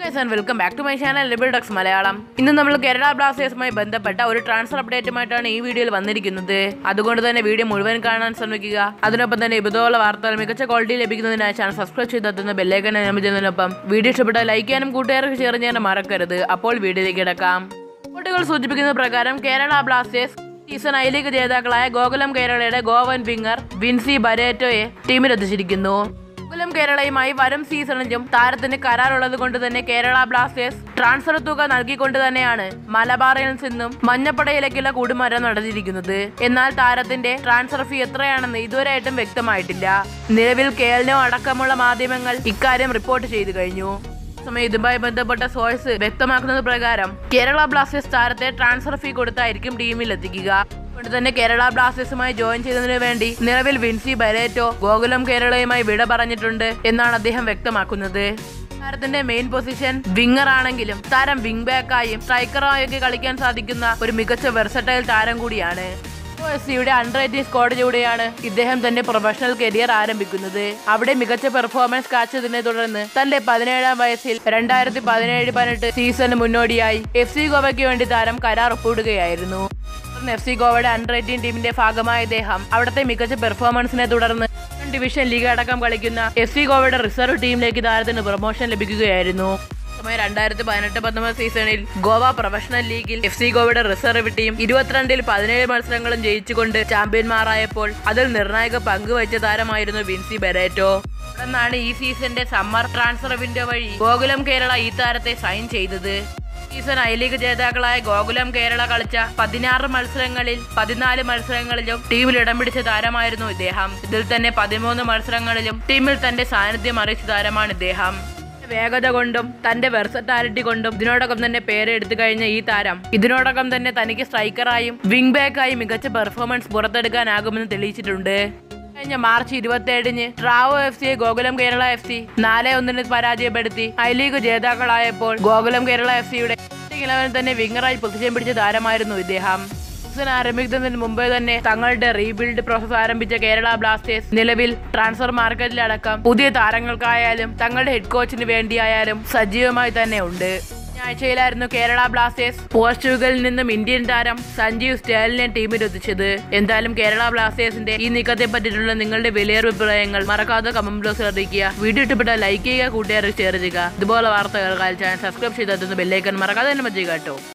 welcome back to my channel ലിബിൾ ഡക്സ് മലയാളം ഇന്ന് നമ്മൾ കേരള ബ്ലാസ്റ്റേഴ്സുമായി ബന്ധപ്പെട്ട ഒരു ട്രാൻസ്ഫർ അപ്ഡേറ്റുമായിട്ടാണ് ഈ വീഡിയോയിൽ വന്നിരിക്കുന്നത് അതുകൊണ്ട് തന്നെ വീഡിയോ മുഴുവൻ കാണാൻ ശ്രമിക്കുക അതിനൊപ്പം തന്നെ ഇതുപോലുള്ള വാർത്തകൾ മികച്ച ക്വാളിറ്റി ലഭിക്കുന്നതിനായി ചാനൽ സബ്സ്ക്രൈബ് ചെയ്തെത്തുന്ന ബെല്ലൈക്കൻ നിർമ്മിച്ചതിനൊപ്പം വീഡിയോ ഇഷ്ടപ്പെട്ടാൽ ലൈക്ക് ചെയ്യാനും കൂട്ടുകാർക്ക് ഷെയർ ചെയ്യാനും മറക്കരുത് അപ്പോൾ വീഡിയോയിലേക്ക് കിടക്കാം റിപ്പോർട്ടുകൾ സൂചിപ്പിക്കുന്ന പ്രകാരം Kerala Blasters season I league ജേതാക്കളായ ഗോകുലം കേരളയുടെ ഗോവൻ വിങ്ങർ വിൻസി ബരേറ്റോയെ ടീമിലെത്തിച്ചിരിക്കുന്നു ഗോകുലം കേരളയുമായി വരും സീസണിലും താരത്തിന് കരാറുള്ളത് കൊണ്ട് തന്നെ കേരള ബ്ലാസ്റ്റേഴ്സ് ട്രാൻസ്ഫർ തുക നൽകിക്കൊണ്ട് തന്നെയാണ് മലബാറിൽ നിന്നും മഞ്ഞപ്പടയിലേക്കുള്ള കൂടുമാറ്റം നടന്നിരിക്കുന്നത് എന്നാൽ താരത്തിന്റെ ട്രാൻസ്ഫർ ഫീ എത്രയാണെന്ന് ഇതുവരെയായിട്ടും വ്യക്തമായിട്ടില്ല നിലവിൽ കേരളോ അടക്കമുള്ള മാധ്യമങ്ങൾ ഇക്കാര്യം റിപ്പോർട്ട് ചെയ്തു കഴിഞ്ഞു സമയം ഇതുമായി ബന്ധപ്പെട്ട സോഴ്സ് വ്യക്തമാക്കുന്നത് പ്രകാരം കേരള ബ്ലാസ്റ്റേഴ്സ് താരത്തെ ട്രാൻസ്ഫർ ഫീ കൊടുത്തായിരിക്കും ടീമിൽ എത്തിക്കുക അതുകൊണ്ട് തന്നെ കേരള ബ്ലാസ്റ്റേഴ്സുമായി ജോയിൻ ചെയ്യുന്നതിന് വേണ്ടി നിലവിൽ വിൻസി ബരേറ്റോ ഗോകുലം കേരളയുമായി വിട പറഞ്ഞിട്ടുണ്ട് എന്നാണ് അദ്ദേഹം വ്യക്തമാക്കുന്നത് താരത്തിന്റെ മെയിൻ പൊസിഷൻ വിങ്ങർ ആണെങ്കിലും താരം വിങ് ബാക്കായും സ്ട്രൈക്കറായൊക്കെ കളിക്കാൻ സാധിക്കുന്ന ഒരു മികച്ച വെർസറ്റൈൽ താരം കൂടിയാണ് എസ് സിയുടെ അണ്ടർ എയ്റ്റീൻ സ്ക്വാഡിലൂടെയാണ് ഇദ്ദേഹം തന്റെ പ്രൊഫഷണൽ കരിയർ ആരംഭിക്കുന്നത് അവിടെ മികച്ച പെർഫോമൻസ് കാഴ്ചതിനെ തുടർന്ന് തന്റെ പതിനേഴാം വയസ്സിൽ രണ്ടായിരത്തി പതിനേഴ് പതിനെട്ട് സീസണിന് മുന്നോടിയായി എഫ് സി ഗോവയ്ക്ക് വേണ്ടി താരം കരാർ ഒപ്പിടുകയായിരുന്നു എഫ് സി ഗോവയുടെ അണ്ടർ എയ്റ്റീൻ ടീമിന്റെ ഭാഗമായ ഇദ്ദേഹം അവിടുത്തെ മികച്ച പെർഫോമൻസിനെ തുടർന്ന് ഡിവിഷൻ ലീഗ് അടക്കം കളിക്കുന്ന എഫ് സി ഗോവയുടെ റിസർവ് ടീമിലേക്ക് താരത്തിന് പ്രൊമോഷൻ ലഭിക്കുകയായിരുന്നു സമയം രണ്ടായിരത്തി പതിനെട്ട് പത്തൊമ്പത് സീസണിൽ ഗോവ പ്രൊഫഷണൽ ലീഗിൽ എഫ് സി ഗോവയുടെ റിസർവ് ടീം ഇരുപത്തിരണ്ടിൽ പതിനേഴ് മത്സരങ്ങളും ജയിച്ചുകൊണ്ട് ചാമ്പ്യന്മാരായപ്പോൾ അതിൽ നിർണായക പങ്കുവച്ച താരമായിരുന്നു വിൻസി ബെരേറ്റോ തുടർന്നാണ് ഈ സീസണിന്റെ സമ്മർ ട്രാൻസ്ഫർ വിൻഡോ വഴി ഗോകുലം കേരള ഈ താരത്തെ സൈൻ ചെയ്തത് സീസൺ ഐ ലീഗ് ജേതാക്കളായ ഗോകുലം കേരള കളിച്ച പതിനാറ് മത്സരങ്ങളിൽ പതിനാല് മത്സരങ്ങളിലും ടീമിൽ ഇടം പിടിച്ച താരമായിരുന്നു ഇദ്ദേഹം ഇതിൽ തന്നെ പതിമൂന്ന് മത്സരങ്ങളിലും ടീമിൽ തന്റെ സാന്നിധ്യം അറിയിച്ച താരമാണ് ഇദ്ദേഹം വേഗത കൊണ്ടും തന്റെ വെർസറ്റാലിറ്റി കൊണ്ടും ഇതിനോടകം തന്നെ പേരെടുത്തു കഴിഞ്ഞ ഈ താരം ഇതിനോടകം തന്നെ തനിക്ക് സ്ട്രൈക്കറായും വിങ് ബാക്കായി മികച്ച പെർഫോമൻസ് പുറത്തെടുക്കാനാകുമെന്ന് തെളിയിച്ചിട്ടുണ്ട് കഴിഞ്ഞ മാർച്ച് ഇരുപത്തി ഏഴിന് ട്രാവോ എഫ് സിയെ ഗോകുലം കേരള എഫ് സി നാല് ഒന്നിന് പരാജയപ്പെടുത്തി ഐ ലീഗ് ജേതാക്കളായപ്പോൾ ഗോകുലം കേരള എഫ് സിയുടെ ഇലവനിൽ തന്നെ വിങ്ങറായി പൊസിഷൻ പിടിച്ച താരമായിരുന്നു ഇദ്ദേഹം സീസൺ ആരംഭിക്കുന്നതിന് മുമ്പേ തന്നെ തങ്ങളുടെ റീബിൽഡ് പ്രോസസ് ആരംഭിച്ച കേരള ബ്ലാസ്റ്റേഴ്സ് നിലവിൽ ട്രാൻസ്ഫർ മാർക്കറ്റിലടക്കം പുതിയ താരങ്ങൾക്കായാലും തങ്ങളുടെ ഹെഡ് കോച്ചിന് വേണ്ടിയായാലും സജീവമായി തന്നെ ഉണ്ട് ആഴ്ചയിലായിരുന്നു കേരള ബ്ലാസ്റ്റേഴ്സ് പോർച്ചുഗലിൽ നിന്നും ഇന്ത്യൻ താരം സഞ്ജീവ് സ്റ്റേലിനെ ടീമിലെത്തിച്ചത് എന്തായാലും കേരള ബ്ലാസ്റ്റേഴ്സിന്റെ ഈ നീക്കത്തെ പറ്റിയിട്ടുള്ള നിങ്ങളുടെ വിലയേറിയ അഭിപ്രായങ്ങൾ മറക്കാതെ കമന്റ് ബോക്സിൽ അറിയിക്കുക വീഡിയോ ഇഷ്ടപ്പെട്ടാൽ ലൈക്ക് ചെയ്യുക കൂട്ടുകാർക്ക് ഷെയർ ചെയ്യുക ഇതുപോലെ വാർത്തകൾ ചാനൽ സബ്സ്ക്രൈബ് ചെയ്തെത്തുന്ന ബെല്ലൈക്കൻ മറക്കാതെ തന്നെ മതി കേട്ടോ